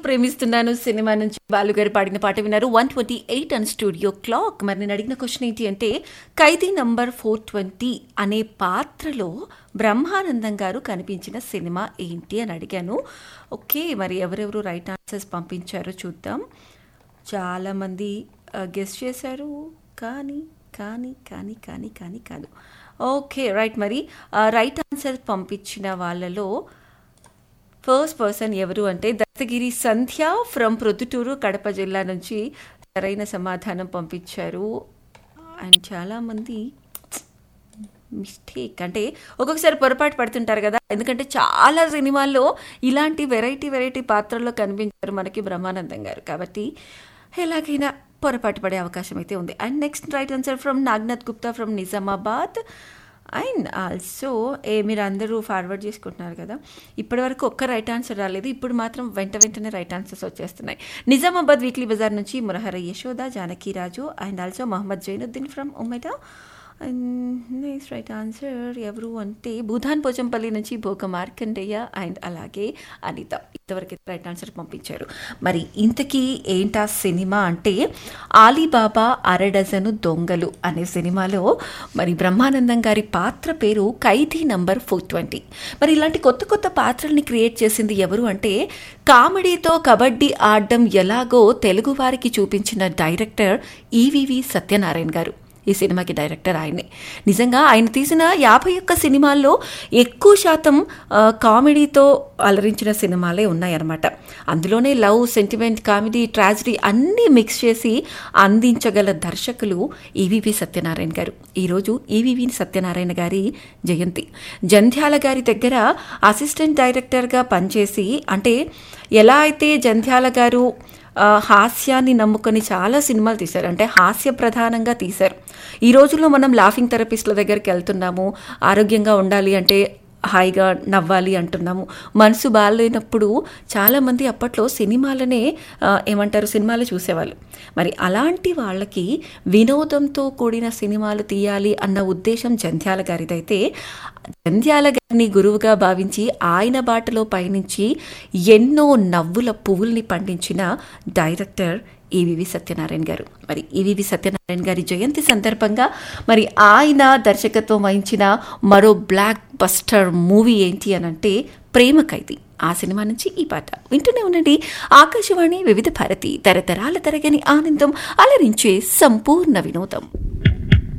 ప్రేమిస్తున్నాను సినిమా నుంచి బాలుగారు పాడిన పాట విన్నారు one twenty eight and studio clock మరి నేను అడిగిన క్వశ్చన్ ఏంటి అంటే ఖైదీ నంబర్ ఫోర్ ట్వంటీ అనే పాత్రలో బ్రహ్మానందం గారు కనిపించిన సినిమా ఏంటి అని అడిగాను ఓకే మరి ఎవరెవరు రైట్ ఆన్సర్స్ పంపించారో చూద్దాం చాలామంది గెస్ట్ చేశారు కానీ కానీ కానీ కానీ కానీ కాదు ఓకే రైట్ మరి రైట్ ఆన్సర్ పంపించిన వాళ్ళలో ఫస్ట్ పర్సన్ ఎవరు అంటే దత్తగిరి సంధ్య ఫ్రమ్ ప్రొద్దుటూరు కడప జిల్లా నుంచి సరైన సమాధానం పంపించారు అండ్ చాలామంది మిస్టేక్ అంటే ఒక్కొక్కసారి పొరపాటు పడుతుంటారు కదా ఎందుకంటే చాలా సినిమాల్లో ఇలాంటి వెరైటీ వెరైటీ పాత్రల్లో కనిపించారు మనకి బ్రహ్మానందం గారు కాబట్టి ఎలాగైనా పొరపాటు పడే అవకాశం అయితే ఉంది and next right answer from Nagnath Gupta from Nizamabad and also ఏ మీరు అందరూ ఫార్వర్డ్ చేసుకుంటున్నారు కదా ఇప్పటివరకు ఒక్క రైట్ ఆన్సర్ రాలేదు ఇప్పుడు మాత్రం వెంట వెంటనే రైట్ ఆన్సర్స్ వచ్చేస్తున్నాయి నిజామాబాద్ వీక్లీ బజార్ నుంచి Murahara Yashoda Janaki Raju and also Mohammed Zainuddin from Umeda next right answer ఎవరు అంటే భూధాన్ పోచంపల్లి నుంచి భోగ మార్కండేయ అండ్ అలాగే అనిత ఇంతవరకు రైట్ ఆన్సర్ పంపించారు మరి ఇంతకీ ఏంటా సినిమా అంటే ఆలీబాబా అరడజను దొంగలు అనే సినిమాలో మరి బ్రహ్మానందం గారి పాత్ర పేరు ఖైదీ నంబర్ ఫోర్ ట్వంటీ మరి ఇలాంటి కొత్త కొత్త పాత్రల్ని క్రియేట్ చేసింది ఎవరు అంటే కామెడీతో కబడ్డీ ఆడడం ఎలాగో తెలుగు వారికి చూపించిన డైరెక్టర్ ఈవివి సత్యనారాయణ గారు ఈ సినిమాకి డైరెక్టర్ ఆయనే నిజంగా ఆయన తీసిన యాభై ఒక్క సినిమాల్లో ఎక్కువ శాతం కామెడీతో అలరించిన సినిమాలే ఉన్నాయన్నమాట అందులోనే లవ్ సెంటిమెంట్ కామెడీ ట్రాజడీ అన్నీ మిక్స్ చేసి అందించగల దర్శకులు ఈవివి సత్యనారాయణ గారు ఈరోజు ఈవివి సత్యనారాయణ గారి జయంతి జంధ్యాల గారి దగ్గర అసిస్టెంట్ డైరెక్టర్గా పనిచేసి అంటే ఎలా అయితే జంధ్యాల గారు హాస్యాన్ని నమ్ముకొని చాలా సినిమాలు తీశారు అంటే హాస్య ప్రధానంగా తీశారు ఈ రోజుల్లో మనం లాఫింగ్ థెరపిస్ట్ల దగ్గరికి వెళ్తున్నాము ఆరోగ్యంగా ఉండాలి అంటే హాయిగా నవ్వాలి అంటున్నాము మనసు బాగాలేనప్పుడు చాలామంది అప్పట్లో సినిమాలనే ఏమంటారు సినిమాలు చూసేవాళ్ళు మరి అలాంటి వాళ్ళకి వినోదంతో కూడిన సినిమాలు తీయాలి అన్న ఉద్దేశం జంధ్యాల గారిదైతే జంధ్యాల గారిని గురువుగా భావించి ఆయన బాటలో పయనించి ఎన్నో నవ్వుల పువ్వుల్ని పండించిన డైరెక్టర్ ఈవివి సత్యనారాయణ గారు మరి ఈవివి సత్యనారాయణ గారి జయంతి సందర్భంగా మరి ఆయన దర్శకత్వం వహించిన మరో బ్లాక్ బస్టర్ మూవీ ఏంటి అని అంటే ప్రేమ ఖైదీ ఆ సినిమా నుంచి ఈ పాట వింటూనే ఉండండి ఆకాశవాణి వివిధ భారతి తరతరాల తరగని ఆనందం అలరించే సంపూర్ణ వినోదం